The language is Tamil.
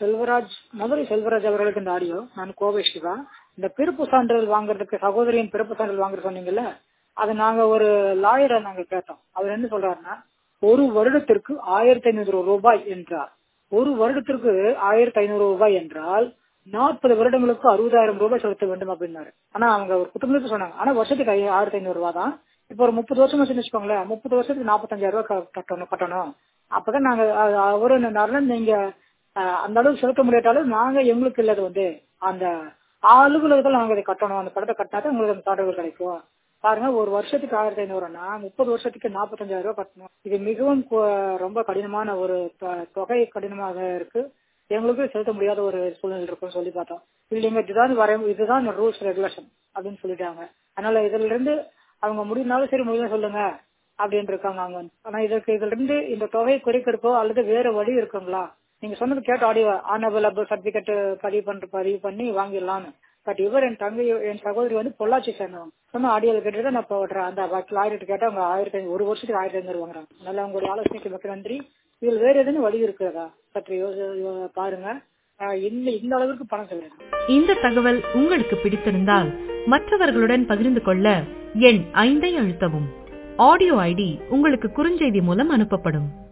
செல்வராஜ் மதுரை செல்வராஜ் அவர்களுக்கு இந்த ஆடியோ நான் கோவை சிவா இந்த பிறப்பு சான்றிதழ் வாங்குறதுக்கு சகோதரியின் பிறப்பு சான்றிதழ் வாங்குற சொன்னீங்கல்ல அது நாங்க ஒரு லாயரை நாங்க கேட்டோம் அவர் என்ன சொல்றாருன்னா ஒரு வருடத்திற்கு ஆயிரத்தி ஐநூறு ரூபாய் என்றார் ஒரு வருடத்திற்கு ஆயிரத்தி ஐநூறு ரூபாய் என்றால் நாற்பது வருடங்களுக்கு அறுபதாயிரம் ரூபாய் செலுத்த வேண்டும் அப்படின்னாரு ஆனா அவங்க ஒரு குடும்பத்துக்கு சொன்னாங்க ஆனா வருஷத்துக்கு ஐ- ஆயிரத்தி ஐநூறு ரூபாய் தான் இப்போ ஒரு முப்பது வருஷம் வச்சுன்னு வச்சுக்கோங்களேன் முப்பது வருஷத்துக்கு நாற்பத்தஞ்சாயிரம் ரூபாய் க- கட்டணும் கட்டணும் அப்பதான் நாங்க அ- அவரு என்ன நீங்க அஹ், அந்த அளவுக்கு செலுத்த முடியாட்டாலும் நாங்க எங்களுக்கு இல்லது வந்து அந்த அலுவலகத்தில் நாங்க இதை கட்டணும் அந்த படத்தை கட்டினாதான் உங்களுக்கு அந்த சான்றிதழ் கிடைக்கும் பாருங்க ஒரு வருஷத்துக்கு ஆயிரத்தி ஐநூறுனா முப்பது வருஷத்துக்கு நாற்பத்தஞ்சாயிரம் ரூபாய் கட்டணும் இது மிகவும் கொ- ரொம்ப கடினமான ஒரு தொ- தொகை கடினமாக இருக்கு எங்களுக்கு செலுத்த முடியாத ஒரு சூழ்நிலை இருக்குன்னு சொல்லி பார்த்தோம் இல்லைங்க இதுதான் வர இதுதான் ரூல்ஸ் ரெகுலேஷன் அப்படின்னு சொல்லிட்டாங்க அதனால இதுல இருந்து அவங்க முடியும்னாலும் சரி முடியும் சொல்லுங்க அப்படின்னு இருக்காங்க அவங்க ஆனா இதற்கு இதுல இருந்து இந்த தொகையை குறைக்கிறக்கோ அல்லது வேற வழி இருக்குங்களா நீங்க சொன்னது கேட்ட ஆடியோ ஆனவலபிள் சர்டிபிகேட் பதிவு பண்ற பதிவு பண்ணி வாங்கிடலாம்னு பட் இவர் என் தங்கை என் சகோதரி வந்து பொள்ளாச்சி சேர்ந்தவங்க சொன்ன ஆடியோல கேட்டு தான் நான் போடுறேன் அந்த வக்கீல் ஆயிரத்து கேட்டா அவங்க ஆயிரத்தி ஐநூறு ஒரு வருஷத்துக்கு ஆயிரத்தி ஐநூறு வாங்குறாங்க அதனால உங்களுடைய ஆலோசனைக்கு மிக்க நன்றி இதில் வேற எதுவும் வழி இருக்கிறதா சற்று யோசி- யோ- பாருங்க ஆஹ் இந்த இந்த அளவுக்கு பணம் செலவிடும் இந்த தகவல் உங்களுக்கு பிடித்திருந்தால் மற்றவர்களுடன் பகிர்ந்து கொள்ள எண் ஐந்தை அழுத்தவும் ஆடியோ ஐடி உங்களுக்கு குறுஞ்செய்தி மூலம் அனுப்பப்படும்